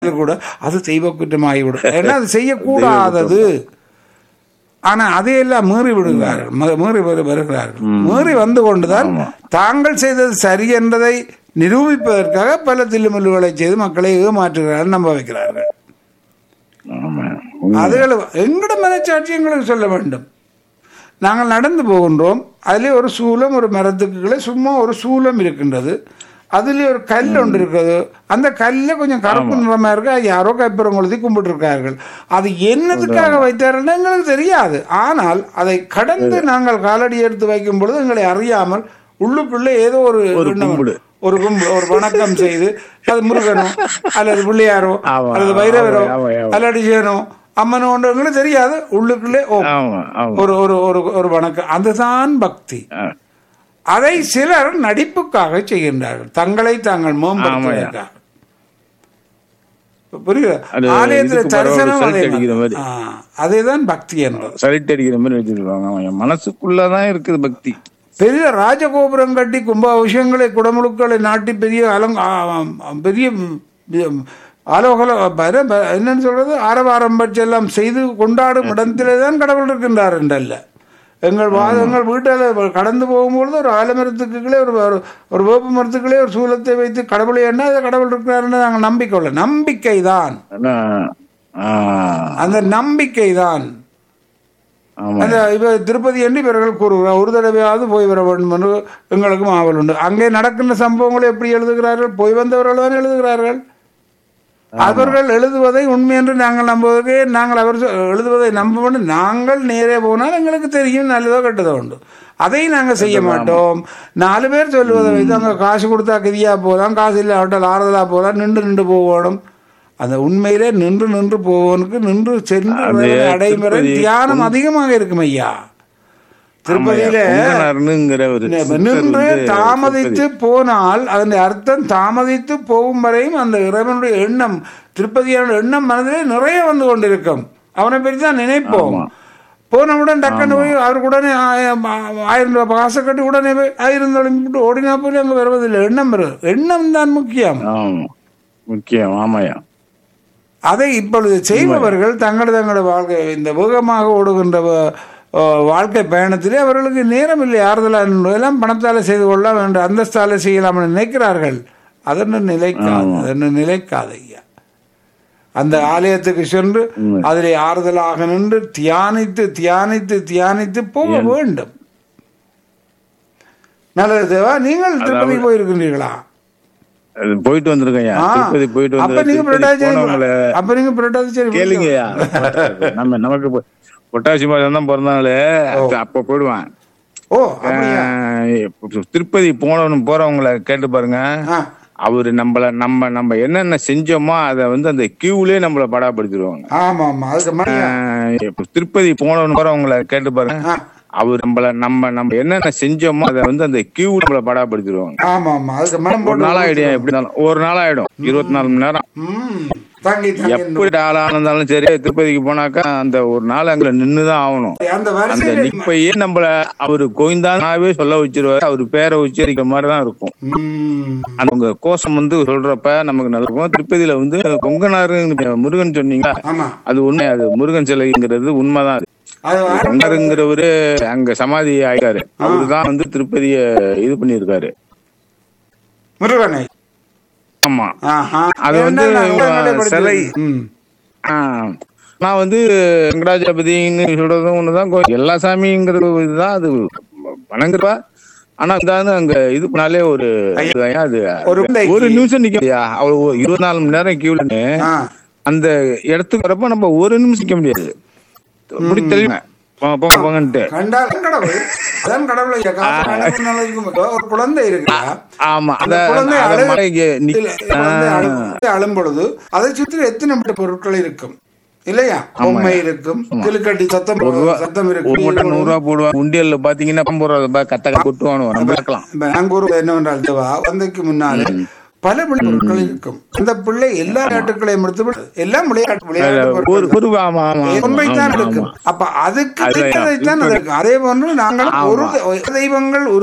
கூட அது தெய்வ குற்றமாகிவிடும் ஏன்னா அது செய்யக்கூடாதது ஆனா அதையெல்லாம் மீறி விடுகிறார்கள் ம- மீறி வரு- வருகிறார்கள் மீறி வந்து கொண்டுதான் தாங்கள் செய்தது சரி என்பதை நிரூபிப்பதற்காக பல தில்லுமுல்லுகளை செய்து மக்களை ஏமாற்றுகிறார்கள் நம்ப வைக்கிறார்கள் ஆமா அதுகளை எங்கட மனச்சாட்சி எங்களுக்கு சொல்ல வேண்டும் நாங்கள் நடந்து போகின்றோம் அதிலே ஒரு சூலம் ஒரு மரத்துக்கு கீழே சும்மா ஒரு சூலம் இருக்கின்றது அதுல ஒரு கல் ஒன்று இருக்குது அந்த கல்ல கொஞ்சம் கருப்பு நிறமா இருக்கு அது யாரோ கைப்புறம் கொளுத்தி கும்பிட்டு இருக்கார்கள் அது என்னதுக்காக வைத்தார்கள் எங்களுக்கு தெரியாது ஆனால் அதை கடந்து நாங்கள் காலடி எடுத்து வைக்கும் பொழுது எங்களை அறியாமல் உள்ளுக்குள்ளே ஏதோ ஒரு எண்ணம் கும்பிடு. ஒரு கும்பிடு ஒரு வணக்கம் செய்து அது முருகனோ அல்லது பிள்ளையாரோ ஆமா, அல்லது பைரவரோ ஆமா, ஆமா, ஆமா. அல்லது சேனோ அம்மனோன்றவங்களுக்கு தெரியாது உள்ளுக்குள்ளே ஓ ஆமா ஆமா ஒரு ஒரு ஒரு ஒரு வணக்கம் அதுதான் பக்தி ஆ. அதை சிலர் நடிப்புக்காக செய்கின்றார்கள் தங்களை தாங்கள் மேம்படுத்துவதற்காக புரியுது அது ஆலயத்துல இதுக்கு தரிசனம் பரவாயில்ல, அதே சலிட்டு அடிக்கிற மாதிரி. மாதிரி. ஆ, அதேதான் பக்தி என்பது சலிட்டு அடிக்கிற மாதிரி வச்சிருக்காங்க அவன் என் மனசுக்குள்ளதான் இருக்குது பக்தி பெரிய ராஜகோபுரம் கட்டி கும்பாபிஷேகங்களை குடமுழுக்களை நாட்டி பெரிய அலங்க ஆ, ஆ, பெரிய ம், ஆலோகல பர- ப- என்னன்னு சொல்றது ஆரவாரம் எல்லாம் செய்து கொண்டாடும் இடத்திலே தான் கடவுள் இருக்கின்றார் என்றல்ல எங்கள் வா- எங்கள் வீட்டில் கடந்து போகும்பொழுது ஒரு ஆலமரத்துக்குள்ளே ஒரு ஒரு- ஒரு வேப்ப மரத்துக்குள்ளே ஒரு சூலத்தை வைத்து கடவுளை என்ன அது கடவுள் இருக்கிறாருன்னு நாங்கள் நம்பிக்கொள்ள நம்பிக்கை தான் ஆனா, ஆ, அந்த நம்பிக்கை தான் ஆமா அந்த இப்ப திருப்பதி என்று இவர்கள் கூறுகிறார் ஒரு தடவையாவது போய் வர வேண்டும் என்று எங்களுக்கும் ஆவல் உண்டு அங்கே நடக்கின்ற சம்பவங்களை எப்படி எழுதுகிறார்கள் போய் வந்தவர்கள் தான் எழுதுகிறார்கள் அவர்கள் எழுதுவதை உண்மை என்று நாங்கள் நம்புவதற்கு நாங்கள் அவர் சொ- எழுதுவதை நம்ப வேண்டும் நாங்கள் நேரே போனால் எங்களுக்கு தெரியும் நல்லதோ கெட்டதோ உண்டு அதை நாங்கள் செய்ய மாட்டோம் நாலு பேர் சொல்லுவதை வைத்து அங்கே காசு கொடுத்தா கிரியா போகலாம் காசு இல்லை அவட்டால் ஆறுதலா போகலாம் நின்று நின்று போகணும் அந்த உண்மையிலே நின்று நின்று போவனுக்கு நின்று சென்று இறைவனை அடையும் வரை திருப்பதி- தியானம் அதிகமாக இருக்கும் ஐயா திருப்பதியில பொங்கனாருங்கிற ஒரு சித்தர் நின்று வந்து தாமதித்து போனால் அதன் அர்த்தம் தாமதித்து போகும் வரையும் அந்த இறைவனுடைய எண்ணம் திருப்பதியான எண்ணம் மனதிலே நிறைய வந்து கொண்டிருக்கும் அவனை பற்றி தான் நினைப்போம் போனவுடன் டக்குன்னு போய் அவருக்கு உடனே ஆயிரம் ஆயிரம் ரூபாய் காசை கட்டி உடனே போய் ஆயிரம் தொலைஞ்சிட்டு ஓடினா போய் அங்கே வருவதில்லை எண்ணம் வரும் எண்ணம் தான் முக்கியம் ஆமா முக்கியம் ஆமாயா அதை இப்பொழுது செய்பவர்கள் தங்களது தங்களது வாழ்க்கை இந்த வேகமாக ஓடுகின்ற வ- அஹ் வாழ்க்கை பயணத்திலே அவர்களுக்கு நேரம் இல்லை ஆறுதலாக எல்லாம் பணத்தால் செய்து கொள்ளலாம் என்று அந்தஸ்தால செய்யலாம் என்று நினைக்கிறார்கள் அதன்னு நிலைக்காது அதன்னு நிலைக்காது ஐயா அந்த ஆலயத்துக்கு சென்று அதிலே ஆறுதலாக நின்று தியானித்து தியானித்து தியானித்து போக வேண்டும் நல்லது தேவா நீங்கள் திருப்பதி போயிருக்கின்றீர்களா அது போயிட்டு வந்திருக்கேன்யா ஆ. திருப்பதி போயிட்டு அப்ப வந்து நீங்க திருப்பதி புரட்டாசி போனவங்கள அப்ப நீங்க புரட்டாசி சரி கேளுங்கய்யா நம்ம நமக்கு பொ- பொட்டாசி மாதம் தான் பிறந்தாங்களே அப்ப போயிடுவான் ஓ அப்படியா ஆஹ் திருப்பதி போனவனு போறவங்கள கேட்டு பாருங்க ஆ. அவரு நம்மள நம்ம நம்ம என்னென்ன செஞ்சோமோ அத வந்து அந்த கியூலயே நம்மள படாப்படுத்திடுவாங்க ஆமா ஆமா அதுக்கு மணியா ஆஹ் திருப்பதி போனவனு போறவங்கள கேட்டு பாருங்க ஆ. அவர் நம்மள நம்ம நம்ம என்னென்ன செஞ்சோமோ அத வந்து அந்த கியூ நம்மள படாப்படுத்திடுவாங்க ஆமா ஆமா அதுக்கு மனம் ஒரு போட்டு நாள் ஆயிடும் எப்படி இருந்தாலும் ஒரு நாள் ஆயிடும் இருபத்தி நாலு மணி நேரம் ம் தங்கி தங்கி எப்படி ஆளா இருந்தாலும் சரி திருப்பதிக்கு போனாக்கா அந்த ஒரு நாள் அங்க நின்னுதான் ஆகணும் அந்த அந்த வரிசையில நிப்பையே நம்மள அவரு கோயிந்தாவே சொல்ல வச்சிருவாரு அவரு பேரை உச்சரிக்கிற மாதிரிதான் இருக்கும் ம் அந்த உங்க கோஷம் வந்து சொல்றப்ப நமக்கு நல்லா இருக்கும் திருப்பதியில வந்து கொங்கனாரு முருகன் சொன்னீங்க ஆமா அது உண்மை அது முருகன் சிலைங்கிறது உண்மைதான் அது அது வர- கொங்கருங்கிறவரு அங்க சமாதி ஆயிட்டாரு அவருதான் வந்து திருப்பதிய இது பண்ணிருக்காரு முருகனை ஆமா ஆஹா அது வந்து என்ன நான் உடனடியே படிச்சு- சிலை. ம் ஆஹ் நான் வந்து வெங்கடாஜபதின்னு சொல்றதும் ஒண்ணுதான் கோ- எல்லா சாமிங்கிறது இதுதான் அது வணங்குறவா ஆனா இதாவது அங்க இது பண்ணாலே ஒரு இதுதான் அது ஒரு பிள்ளைக்கு- ஒரு நிமிஷம் நிக்க அவ்வளவு இருபத்தி நாலு மணி நேரம் கியூலன்னு ஆ அந்த இடத்துக்கு வரப்ப நம்ம ஒரு நிமிஷம் நிக்க முடியாது அப்படி தெளிவா போங்க போங்க போங்கன்ட்டு கண்டால் கடவுள் அதான் கடவுளை இங்க காசு கடவுள் நல்லதுக்கு மட்டும் ஒரு குழந்தை இருக்கா ஆமா அந்த அத குழந்தை அத அழு- மலைக்கு நி- இல்ல, குழந்தை அழு- குழந்தை அழும் பொழுது அதை சுற்றி எத்தனை மட்டும் பொருட்கள் இருக்கும் இல்லையா பொம்மை இருக்கும் கிளுக்கட்டி சத்தம் சத்தம் ஒரு மூட்டை இருக்கும் நூறு ரூபா போடுவான் உண்டியல்ல பாத்தீங்கன்னா ஐம்பது ரூபா கத்த கொட்டுவானு நம்ம பார்க்கலாம் இப்ப நாங்க ஒரு என்னவென்றால் தேவா குழந்தைக்கு முன்னாலே பல விளையாட்டுகள் இருக்கும் அந்த பிள்ளை எல்லா விளையாட்டுகளையும் எடுத்து எல்லாம் விளையாட்டு விளையாட்டு ஒரு பொருட்கள். ஒரு ஆமா ஆமா ஆமா, உண்மைதான் ஆமா, இருக்கும் ஆமா. அப்ப அதுக்கு அதுதான் தான் இருக்கும் அதே போன்று நாங்கள் ஒரு தெய்வங்கள்